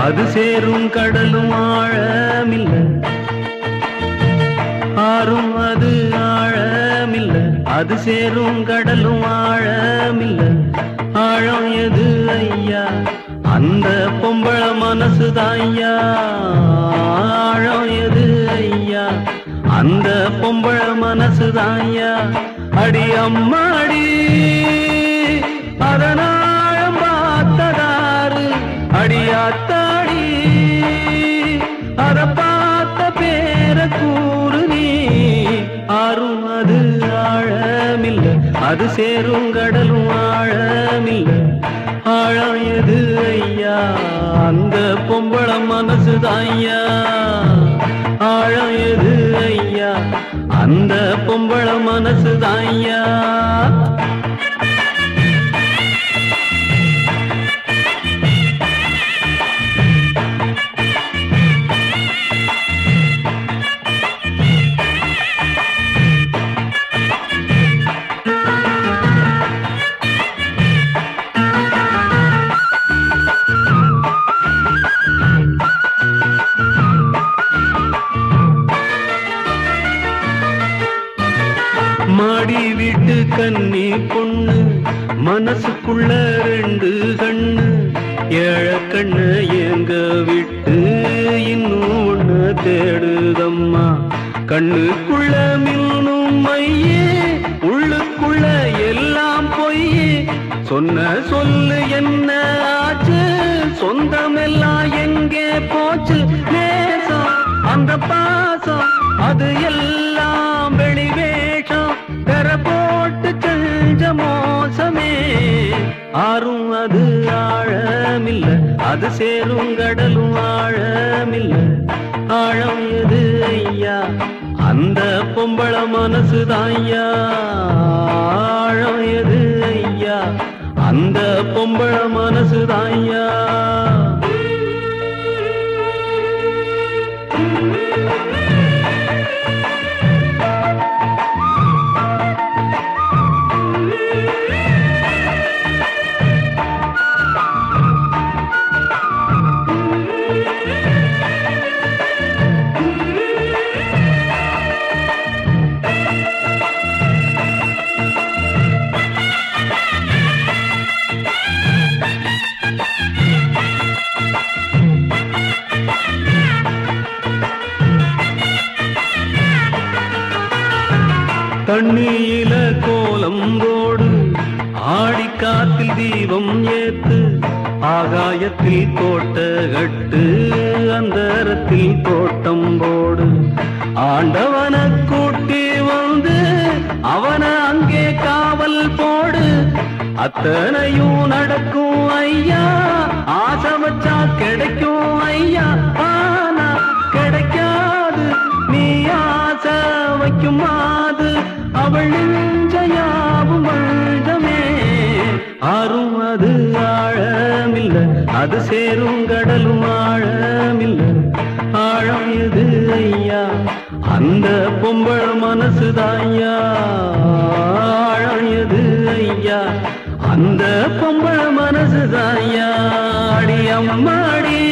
அது சேரும் கடலும் ஆழமில்ல ஆறும் அது ஆழமில்ல அது சேரும் கடலும் ஆழமில்ல ஆழம் எது ஐயா அந்த பொம்பள மனசு ஐயா ஆழம் எது ஐயா அந்த பொம்பள மனசு ஐயா அடி அம்மாடி அதனாழம் பார்த்ததாரு அடியாத்தாடி அத பார்த்த பேர கூறு நீ ஆறும் அது ஆழமில்ல அது சேரும் கடலும் ஆழமில்ல ஆழம் எது ஐயா அந்த பொம்பள மனசு ஐயா ஆழம் எது ஐயா அந்த பொம்பள மனசு ஐயா மாடி வீட்டு கன்னி பொண்ணு மனசுக்குள்ள ரெண்டு கண்ணு ஏழ கண்ணு எங்க விட்டு இன்னும் ஒண்ணு தேடுதம்மா கண்ணுக்குள்ள மின்னும் மையே உள்ளுக்குள்ள எல்லாம் பொய்யே சொன்ன சொல்லு என்ன ஆச்சு சொந்தமெல்லாம் எங்கே போச்சு நேசம் அந்த பாசம் அது எல்லாம் வெளி வேஷம் பெற போட்டு செஞ்ச மோசமே ஆறும் அது ஆழமில்ல அது சேரும் கடலும் ஆழமில்ல ஆழம் எது ஐயா அந்த பொம்பள மனசு ஐயா ஆழம் எது ஐயா அந்த பொம்பள மனசு ஐயா தண்ணியில கோலம் போடு ஆடி காத்தில் தீபம் ஏத்து ஆகாயத்தில் கோட்ட கட்டு அந்தரத்தில் தோட்டம் போடு ஆண்டவன கூட்டி வந்து அவன அங்கே காவல் போடு அத்தனையும் நடக்கும் ஐயா ஆசை வச்சா கிடைக்கும் ஐயா ஆனா கிடைக்காது நீ ஆசை வைக்கும் மாது அவள் நெஞ்சயாவும் வழுதமே ஆறும் அது ஆழமில்ல அது சேரும் கடலும் ஆழமில்ல ஆழம் எது ஐயா அந்த பொம்பள மனசு ஐயா ஆழம் எது ஐயா அந்த பொம்பள மனசு ஐயா அடி அம்மாடி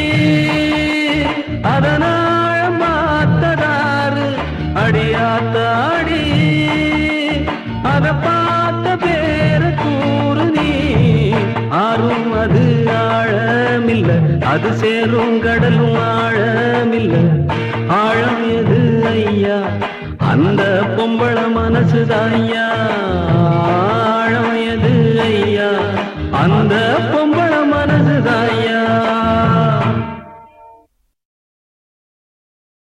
அதனாழம் பார்த்ததாரு அடியாத்தாடி அத பார்த்த பேர கூறு நீ ஆறும் அது ஆழமில்ல அது சேரும் கடலும் ஆழமில்ல ஆழம் எது ஐயா அந்த பொம்பள மனசு ஐயா ஆழம் எது ஐயா அந்த பொ-